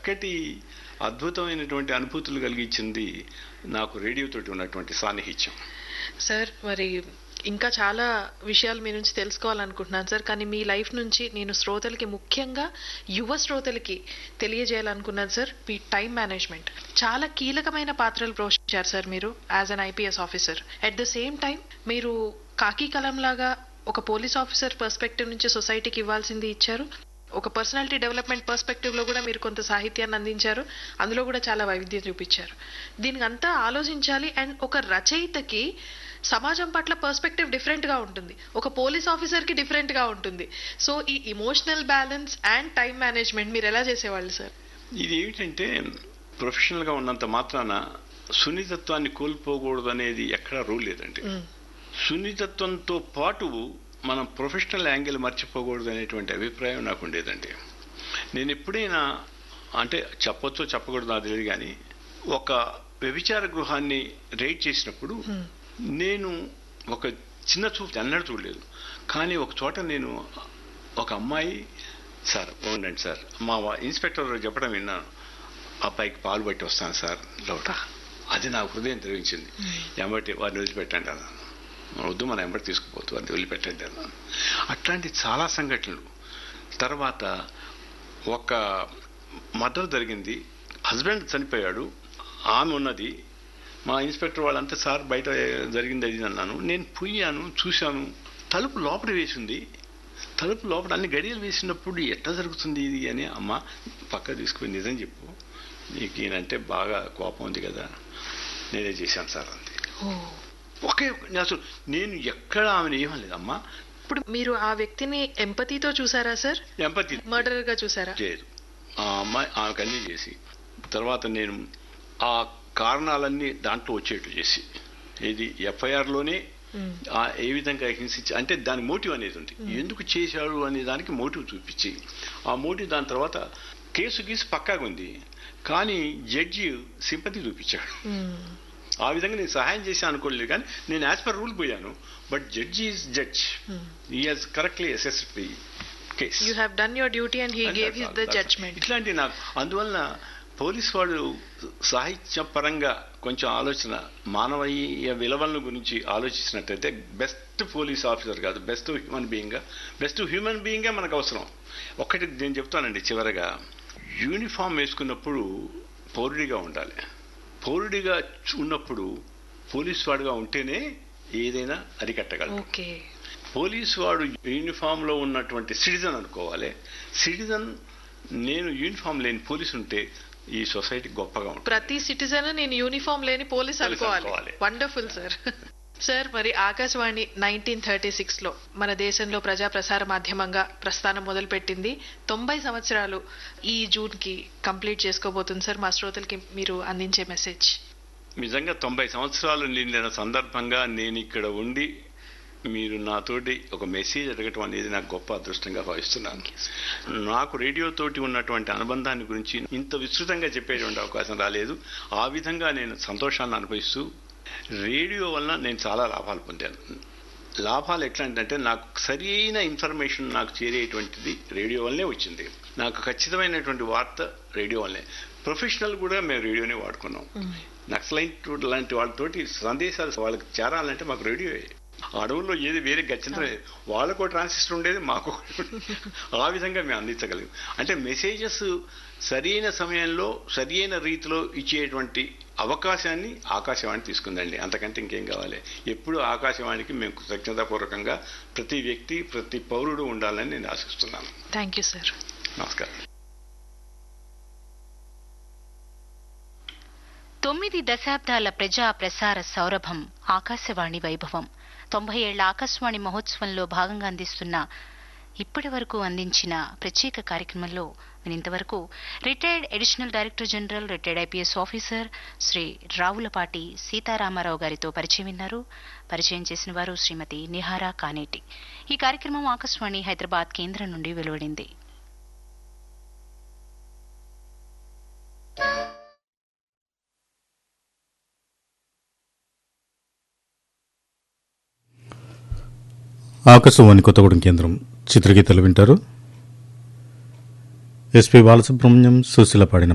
చక్కటి అద్భుతమైనటువంటి అనుభూతులు కలిగించింది నాకు రేడియోతోటి ఉన్నటువంటి సాన్నిహిత్యం సార్ మరి ఇంకా చాలా విషయాలు మీ నుంచి తెలుసుకోవాలనుకుంటున్నాను సార్ కానీ మీ లైఫ్ నుంచి నేను శ్రోతలకి ముఖ్యంగా యువ శ్రోతలకి తెలియజేయాలనుకున్నాను సార్ మీ టైం మేనేజ్మెంట్ చాలా కీలకమైన పాత్రలు పోషించారు సార్ మీరు as an IPS officer at the same time మీరు కాకి కలం లాగా ఒక పోలీస్ ఆఫీసర్ పర్స్పెక్టివ్ నుంచి సొసైటీకి ఇవ్వాల్సింది ఇచ్చారు ఒక పర్సనాలిటీ డెవలప్మెంట్ పర్స్పెక్టివ్ లో కూడా మీరు కొంత సాహిత్యాన్ని అందించారు అందులో కూడా చాలా వైవిధ్యం చూపించారు దీనికి అంతా ఆలోచించాలి అండ్ ఒక రచయితకి సమాజం పట్ల పర్స్పెక్టివ్ డిఫరెంట్ గా ఉంటుంది ఒక పోలీస్ ఆఫీసర్ కి డిఫరెంట్ గా ఉంటుంది సో ఈ emotional balance and time management మీరు ఎలా చేసేవాళ్ళు సార్ ఇది ఏమిటంటే ప్రొఫెషనల్గా ఉన్నంత మాత్రాన సున్నితత్వాన్ని కోల్పోకూడదు అనేది ఎక్కడా రూల్ లేదండి సున్నితత్వంతో పాటు మనం ప్రొఫెషనల్ యాంగిల్ మర్చిపోకూడదు అనేటువంటి అభిప్రాయం నాకు ఉండేదండి నేను ఎప్పుడైనా అంటే చెప్పొచ్చో చెప్పకూడదు నాకు తెలియదు కానీ ఒక వ్యభిచార గృహాన్ని రైడ్ చేసినప్పుడు నేను ఒక చిన్న చూపు అన్నట్టు చూడలేదు కానీ ఒక చోట నేను ఒక అమ్మాయి సార్ ఉండండి సార్ మా వా- ఇన్స్పెక్టర్ చెప్పడం విన్నాను అబ్బాయికి పాలు పట్టి వస్తాను సార్ లోట అది నా హృదయం తెరిపించింది ఎంబటి వారిని వదిలిపెట్టండి అన్నాను వద్దు మన ఎంబటి తీసుకుపోతూ వారిని వదిలిపెట్టండి అన్నాను అట్లాంటి చాలా సంఘటనలు తర్వాత ఒక మర్డర్ జరిగింది హస్బెండ్ చనిపోయాడు ఆమె ఉన్నది మా ఇన్స్పెక్టర్ వాళ్ళంతా సార్ బయట జరిగింది అది అన్నాను నేను పోయాను చూశాను తలుపు లోపల వేసింది తలుపు లోపల అన్ని గడియలు వేసినప్పుడు ఎట్లా జరుగుతుంది ఇది అని అమ్మ పక్క తీసుకుని నిజం చెప్పు నీకు ఈయనంటే బాగా కోపం ఉంది కదా నేనే చేశాను సార్ అంది ఒకే ఒక్క- అసలు నేను ఎక్కడ ఆమెను ఏమలేదు అమ్మా ఇప్పుడు మీరు ఆ వ్యక్తిని ఎంపతితో చూసారా సార్ ఎంపతి మర్డర్ గా చూసారా చేయదు ఆ అమ్మాయి ఆమెకు అన్నీ చేసి తర్వాత నేను ఆ కారణాలన్నీ దాంట్లో వచ్చేట్టు చేసి ఇది ఎఫ్ఐఆర్లోనే ఆ ఏ విధంగా హింసించి అంటే దాని మోటివ్ అనేది ఉంది ఎందుకు చేశాడు అనే దానికి మోటివ్ చూపించి ఆ మోటివ్ దాని తర్వాత కేసు గీసి పక్కాగా ఉంది కానీ జడ్జి సింపతి చూపించాడు ఆ విధంగా నేను సహాయం చేశాను అనుకోలేదు కానీ నేను యాజ్ పర్ రూల్ పోయాను బట్ జడ్జి ఈజ్ జడ్జ్ ఈ has correctly assessed the case you have done your duty and he gave his the judgement ఇట్లాంటి నాకు అందువలన పోలీస్ వాడు సాహిత్య పరంగా కొంచెం ఆలోచన మానవీయ విలువల గురించి ఆలోచించినట్టయితే బెస్ట్ పోలీస్ ఆఫీసర్ కాదు బెస్ట్ హ్యూమన్ బీయింగ్గా బెస్ట్ హ్యూమన్ బీయింగే మనకు అవసరం ఒక్కటి నేను చెప్తానండి చివరగా యూనిఫామ్ వేసుకున్నప్పుడు పౌరుడిగా ఉండాలి పౌరుడిగా ఉన్నప్పుడు పోలీస్ వాడుగా ఉంటేనే ఏదైనా అరికట్టగలరు ఓకే పోలీసు వాడు యూనిఫామ్ లో ఉన్నటువంటి సిటిజన్ అనుకోవాలి సిటిజన్ నేను యూనిఫామ్ లేని పోలీసు ఉంటే ఈ సొసైటీ గొప్పగా ఉంటుంది ప్రతి సిటిజన్ నేను యూనిఫామ్ లేని పోలీస్ పోలీస్ అనుకోవాలి అనుకోవాలి. వండర్ఫుల్ సార్ సార్ మరి ఆకాశవాణి నైన్టీన్ థర్టీ సిక్స్ లో మన దేశంలో ప్రజా ప్రసార మాధ్యమంగా ప్రస్థానం మొదలుపెట్టింది తొంభై సంవత్సరాలు ఈ జూన్ కి కంప్లీట్ చేసుకోబోతుంది సార్ మా శ్రోతలకి మీరు అందించే మెసేజ్ నిజంగా తొంభై సంవత్సరాలు నిండిన సందర్భంగా నేను ఇక్కడ ఉండి మీరు నాతోటి ఒక మెసేజ్ అడగటం అనేది నాకు గొప్ప అదృష్టంగా భావిస్తున్నాను నాకు రేడియో తోటి ఉన్నటువంటి అనుబంధాన్ని గురించి ఇంత విస్తృతంగా చెప్పేటువంటి అవకాశం రాలేదు ఆ విధంగా నేను సంతోషాన్ని అనుభవిస్తూ రేడియో వలన నేను చాలా లాభాలు పొందాను లాభాలు ఎట్లా అంటే నాకు సరి అయిన ఇన్ఫర్మేషన్ నాకు చేరేటువంటిది రేడియో వల్లనే వచ్చింది నాకు ఖచ్చితమైనటువంటి వార్త రేడియో వల్లనే ప్రొఫెషనల్ కూడా మేము రేడియోనే వాడుకున్నాం నక్సలైట్ లాంటి వాళ్ళతోటి సందేశాలు వాళ్ళకి చేరాలంటే మాకు రేడియోయే అడవుల్లో ఏది వేరే గచ్చిందో వాళ్ళకు ట్రాన్సిస్టర్ ఉండేది మాకు ఒకటి ఉండేది. ఆ విధంగా మేము అందించగలిగాం అంటే మెసేజెస్ సరైన సమయంలో సరైన రీతిలో ఇచ్చేటువంటి అవకాశాన్ని ఆకాశవాణి తీసుకుందండి అంతకంటే ఇంకేం కావాలి ఎప్పుడు ఆకాశవాణికి మేము కృతజ్ఞతాపూర్వకంగా ప్రతి వ్యక్తి ప్రతి పౌరుడు ఉండాలని నేను ఆశిస్తున్నాను థ్యాంక్ యూ సార్ నమస్కారం తొమ్మిది దశాబ్దాల ప్రజా ప్రసార సౌరభం ఆకాశవాణి వైభవం తొంభై ఏళ్ల ఆకాశవాణి మహోత్సవంలో భాగంగా అందిస్తున్న ఇప్పటి వరకు అందించిన ప్రత్యేక కార్యక్రమంలో నేను ఇంతవరకు retired additional director general retired IPS officer Shri Ravulapati Seetharamarao గారితో పరిచయం విన్నారు పరిచయం చేసిన వారు శ్రీమతి నిహారా కానేటి ఈ కార్యక్రమం ఆకాశవాణి హైదరాబాద్ కేంద్రం నుండి వెలువడింది ఆకాశవాణి కొత్తగూడెం కేంద్రం చిత్రగీతలు వింటారు ఎస్పి బాలసుబ్రహ్మణ్యం సుశీల పాడిన